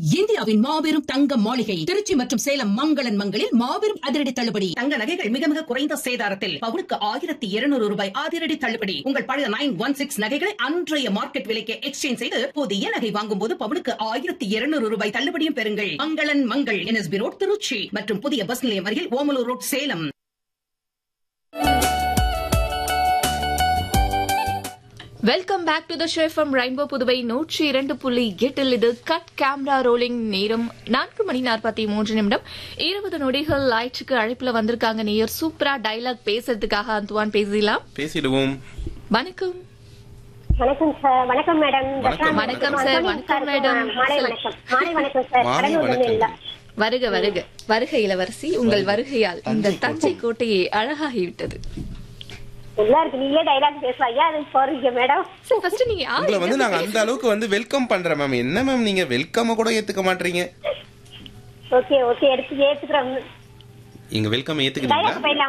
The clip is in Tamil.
இந்தியாவின் மாபெரும் தங்க மாளிகை திருச்சி மற்றும் சேலம் மங்களன் மங்களில் மாபெரும் அதிரடி தள்ளுபடி தங்க நகைகள் மிக மிக குறைந்த சேதாரத்தில் பவுனுக்கு ஆயிரத்தி இருநூறு ரூபாய் அதிரடி தள்ளுபடி உங்கள் பழைய நைன் ஒன் சிக்ஸ் நகைகளை அன்றைய மார்க்கெட் விலைக்கு எக்ஸ்சேஞ்ச் செய்து புதிய நகை வாங்கும் போது பவுனுக்கு ஆயிரத்தி இருநூறு ரூபாய் தள்ளுபடியும் பெறுங்கள் மங்களன் மங்கள் என்எஸ்பி ரோட் திருச்சி மற்றும் புதிய பஸ் நிலையம் அருகில் Omalur road Salem welcome back to the show from Rainbow Puduvai நூற்றி இரண்டு புள்ளி எட்டில் இது கட் கேமரா ரோலிங் நேரம் நான்கு மணி நாற்பத்தி மூன்று நிமிடம் இருபது நொடிகள் லைட்டுக்கு அழைப்புல வந்திருக்காங்க நேயர் சூப்பரா டைலாக் பேசுறதுக்காக அந்துவான் பேசலாம் பேசிடுவோம் வணக்கம் வணக்கம் சார் வணக்கம் மேடம் வணக்கம். வணக்கம் சார், வணக்கம் மேடம். மாலை வணக்கம் மாலை வணக்கம் சார் மாலை கடலூர்ல வணக்கம். இல்ல வருக வருக வருக இளவரசி உங்கள் வருகையால் இந்த தஞ்சை கோட்டையை அழகாகிவிட்டது நல்லா இருக்கு நீங்களே டைலாக் பேசுவாங்க அது போறீங்க மேடம் சார் ஃபர்ஸ்ட் நீங்க யார் உங்களை வந்து என்ன நாங்க அந்த அளவுக்கு வந்து வெல்கம் பண்றோம் மேம் என்ன மேம் நீங்க வெல்கம் கூட ஏத்துக்க மாட்டீங்க ஓகே ஓகே எடுத்து ஏத்துக்கிறோம் எங்க வெல்கம் ஏத்துக்கிறீங்களா டைலாக் போயிடலாம்